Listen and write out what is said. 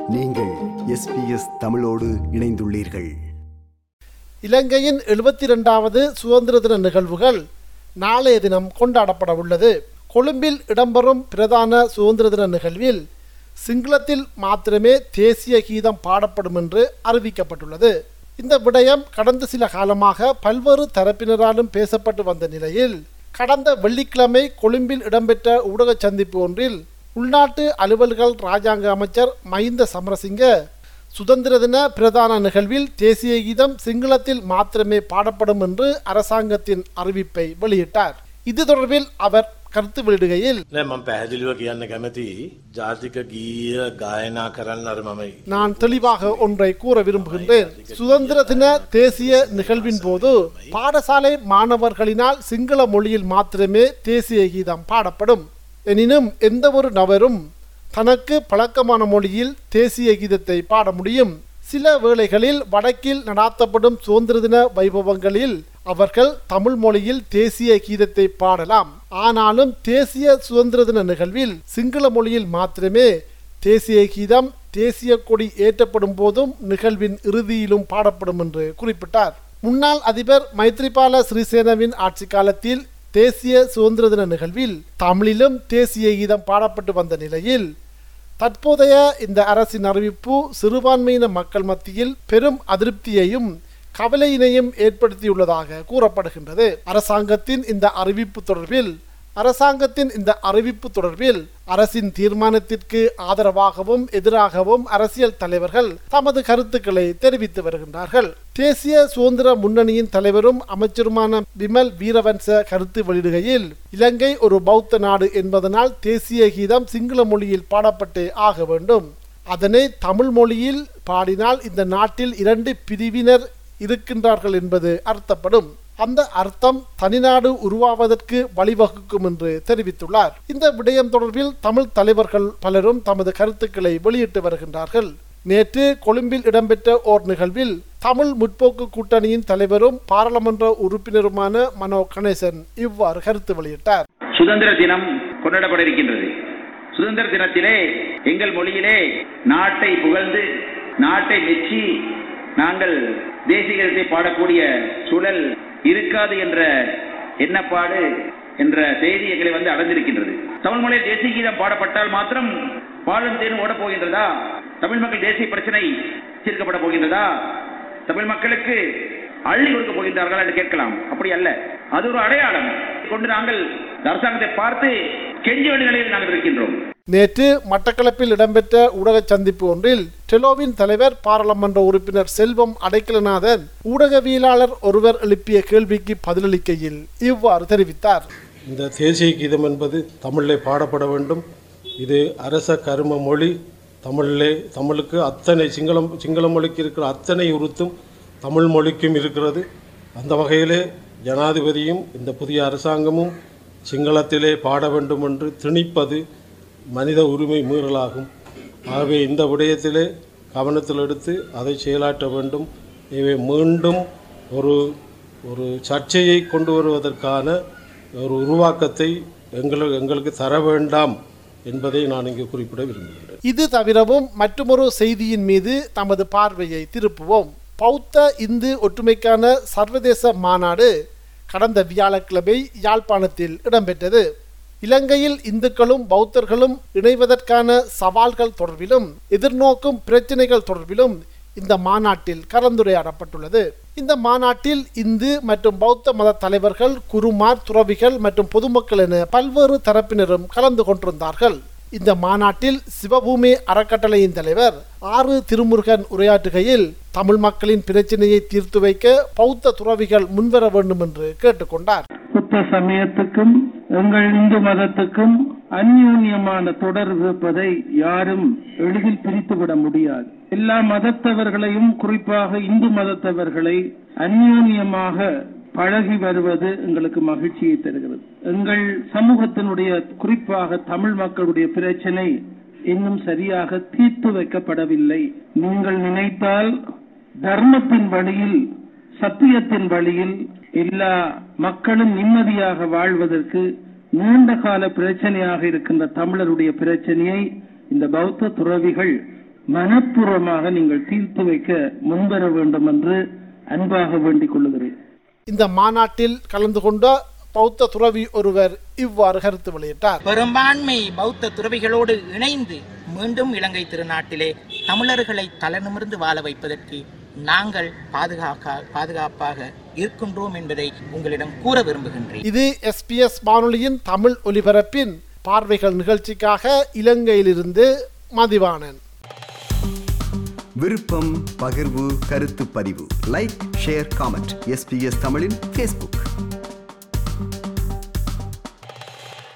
நீங்கள் எஸ்பிஎஸ் தமிழோடு இணைந்துள்ளீர்கள் இலங்கையின் எழுபத்தி இரண்டாவது சுதந்திர தின நிகழ்வுகள் நாளைய தினம் கொண்டாடப்பட உள்ளது கொழும்பில் இடம்பெறும் பிரதான சுதந்திர தின நிகழ்வில் சிங்களத்தில் மாத்திரமே தேசிய கீதம் பாடப்படும் என்று அறிவிக்கப்பட்டுள்ளது இந்த விடயம் கடந்த சில காலமாக பல்வேறு தரப்பினராலும் பேசப்பட்டு வந்த நிலையில் கடந்த வெள்ளிக்கிழமை கொழும்பில் இடம்பெற்ற ஊடக சந்திப்பு ஒன்றில் உள்நாட்டு அலுவல்கள் ராஜாங்க அமைச்சர் மஹிந்த சமரசிங்க சுதந்திர தின பிரதான நிகழ்வில் தேசிய கீதம் சிங்களத்தில் மாத்திரமே பாடப்படும் என்று அரசாங்கத்தின் அறிவிப்பை வெளியிட்டார் இது தொடர்பில் அவர் கருத்து வெளியிடுகையில் නෑ මම පැහැදිලිව කියන්න කැමති ජාතික ගීය ගායනා කරන්න අර මමයි. நான் தெளிவாக ஒன்றை கூற விரும்புகின்றேன் சுதந்திர தின தேசிய நிகழ்வின் போது பாடசாலை மாணவர்களினால் சிங்கள மொழியில் மாத்திரமே தேசிய கீதம் பாடப்படும் எனினும் எந்த ஒரு நபரும் தனக்கு பழக்கமான மொழியில் தேசிய கீதத்தை பாட முடியும் சில வேளைகளில் வடக்கில் நடாத்தப்படும் சுதந்திர தின வைபவங்களில் அவர்கள் தமிழ் மொழியில் தேசிய கீதத்தை பாடலாம் ஆனாலும் தேசிய சுதந்திர தின நிகழ்வில் சிங்கள மொழியில் மாத்திரமே தேசிய கீதம் தேசிய கொடி ஏற்றப்படும் போதும் நிகழ்வின் இறுதியிலும் பாடப்படும் என்று குறிப்பிட்டார் முன்னாள் அதிபர் மைத்ரிபால சிறிசேனவின் ஆட்சி காலத்தில் தேசிய சுதந்திர தின நிகழ்வில் தமிழிலும் தேசிய கீதம் பாடப்பட்டு வந்த நிலையில் தற்போதைய இந்த அரசின் அறிவிப்பு சிறுபான்மையின மக்கள் மத்தியில் பெரும் அதிருப்தியையும் கவலையினையும் ஏற்படுத்தியுள்ளதாக கூறப்படுகின்றது அரசாங்கத்தின் இந்த அறிவிப்பு தொடர்பில் அரசாங்கத்தின் இந்த அறிவிப்பு தொடர்பில் அரசின் தீர்மானத்திற்கு ஆதரவாகவும் எதிராகவும் அரசியல் தலைவர்கள் தமது கருத்துக்களை தெரிவித்து வருகின்றார்கள் தேசிய சுதந்திர முன்னணியின் தலைவரும் அமைச்சருமான விமல் வீரவன்ச கருத்து வெளியிடுகையில் இலங்கை ஒரு பௌத்த நாடு என்பதனால் தேசிய கீதம் சிங்கள மொழியில் பாடப்பட்டே ஆக வேண்டும் அதனை தமிழ் மொழியில் பாடினால் இந்த நாட்டில் இரண்டு பிரிவினர் இருக்கின்றார்கள் என்பது அர்த்தப்படும் அந்த அர்த்தம் தனிநாடு உருவாவதற்கு வழிவகுக்கும் என்று தெரிவித்துள்ளார் இந்த விடயம் தொடர்பில் தமிழ் தலைவர்கள் பலரும் தமது கருத்துக்களை வெளியிட்டு வருகின்றார்கள் நேற்று கொழும்பில் இடம்பெற்ற ஓர் நிகழ்வில் தமிழ் முற்போக்கு கூட்டணியின் தலைவரும் பாராளுமன்ற உறுப்பினருமான மனோ கணேசன் இவ்வாறு கருத்து வெளியிட்டார் சுதந்திர தினம் கொண்டாடப்பட இருக்கின்றது சுதந்திர தினத்திலே எங்கள் மொழியிலே நாட்டை புகழ்ந்து நாட்டை மெச்சி நாங்கள் தேசிய கீதத்தை பாடக்கூடிய சூழல் இருக்காது என்ற எண்ணப்பாடு என்ற செய்தி எங்களை வந்து அடைந்திருக்கின்றது தமிழ் மொழியில் தேசிய கீதம் பாடப்பட்டால் மாத்திரம் பாலும் தேனும் ஓடப் போகின்றதா தமிழ் மக்கள் தேசிய பிரச்சனை தீர்க்கப்பட போகின்றதா தமிழ் மக்களுக்கு அள்ளி கொடுக்க போகின்றார்கள் என்று கேட்கலாம் அப்படி அல்ல அது ஒரு அடையாளம் கொண்டு நாங்கள் அரசாங்கத்தை பார்த்து கெஞ்ச வேண்டிய நிலையில் நாங்கள் இருக்கின்றோம் நேற்று மட்டக்களப்பில் இடம்பெற்ற ஊடக சந்திப்பு ஒன்றில் டெலோவின் தலைவர் பாராளுமன்ற உறுப்பினர் செல்வம் அடைக்கலநாதன் ஊடகவியலாளர் ஒருவர் எழுப்பிய கேள்விக்கு பதிலளிக்கையில் இவ்வாறு தெரிவித்தார் இந்த தேசிய கீதம் என்பது தமிழிலே பாடப்பட வேண்டும் இது அரச கரும மொழி தமிழிலே தமிழுக்கு அத்தனை சிங்களம் சிங்கள மொழிக்கு இருக்கிற அத்தனை உருத்தும் தமிழ் மொழிக்கும் இருக்கிறது அந்த வகையிலே ஜனாதிபதியும் இந்த புதிய அரசாங்கமும் சிங்களத்திலே பாட வேண்டும் என்று திணிப்பது மனித உரிமை மீறலாகும் ஆகவே இந்த விடயத்திலே கவனத்தில் எடுத்து அதை செயலாற்ற வேண்டும் இவை மீண்டும் ஒரு ஒரு சர்ச்சையை கொண்டு வருவதற்கான ஒரு உருவாக்கத்தை எங்களுக்கு எங்களுக்கு தர வேண்டாம் என்பதை நான் இங்கு குறிப்பிட விரும்புகிறேன் இது தவிரவும் மற்றொரு செய்தியின் மீது தமது பார்வையை திருப்புவோம் பௌத்த இந்து ஒற்றுமைக்கான சர்வதேச மாநாடு கடந்த வியாழக்கிழமை யாழ்ப்பாணத்தில் இடம்பெற்றது இலங்கையில் இந்துக்களும் பௌத்தர்களும் இணைவதற்கான சவால்கள் தொடர்பிலும் எதிர்நோக்கும் பிரச்சினைகள் தொடர்பிலும் இந்த மாநாட்டில் கலந்துரையாடப்பட்டுள்ளது இந்த மாநாட்டில் இந்து மற்றும் பௌத்த மத தலைவர்கள் குருமார் துறவிகள் மற்றும் பொதுமக்கள் என பல்வேறு தரப்பினரும் கலந்து கொண்டிருந்தார்கள் இந்த மாநாட்டில் சிவபூமி அறக்கட்டளையின் தலைவர் ஆறு திருமுருகன் உரையாற்றுகையில் தமிழ் மக்களின் பிரச்சனையை தீர்த்து வைக்க பௌத்த துறவிகள் முன்வர வேண்டும் என்று கேட்டுக்கொண்டார் புத்த சமயத்துக்கும் எங்கள் இந்து மதத்துக்கும் அந்யூன்யமான தொடர்பு இருப்பதை யாரும் எளிதில் பிரித்துவிட முடியாது எல்லா மதத்தவர்களையும் குறிப்பாக இந்து மதத்தவர்களை அந்யூன்யமாக பழகி வருவது எங்களுக்கு மகிழ்ச்சியை தருகிறது எங்கள் சமூகத்தினுடைய குறிப்பாக தமிழ் மக்களுடைய பிரச்சனை இன்னும் சரியாக தீர்த்து வைக்கப்படவில்லை நீங்கள் நினைத்தால் தர்மத்தின் வழியில் சத்தியத்தின் வழியில் எல்லா மக்களும் நிம்மதியாக வாழ்வதற்கு நீண்ட கால பிரச்சனையாக இருக்கின்ற தமிழருடைய பிரச்சனையை இந்த பௌத்த துறவிகள் மனப்பூர்வமாக நீங்கள் தீர்த்து வைக்க முன்வர வேண்டும் என்று அன்பாக வேண்டிக் கொள்கிறேன் இந்த மாநாட்டில் கலந்து கொண்ட பௌத்த துறவி ஒருவர் இவ்வாறு கருத்து வெளியிட்டார் பெரும்பான்மை பௌத்த துறவிகளோடு இணைந்து மீண்டும் இலங்கை திருநாட்டிலே தமிழர்களை தலைநிமிர்ந்து வாழ வைப்பதற்கு நாங்கள் பாதுகாக்க பாதுகாப்பாக இருக்கின்றோம் என்பதை உங்களிடம் கூற விரும்புகின்றேன் இது எஸ்பிஎஸ் வானொலியின் தமிழ் ஒலிபரப்பின் பார்வைகள் நிகழ்ச்சிக்காக இலங்கையிலிருந்து மதிவாணன் விருப்பம் பகிர்வு கருத்து பதிவு லைக் ஷேர் காமெண்ட் எஸ்பிஎஸ் தமிழின் ஃபேஸ்புக்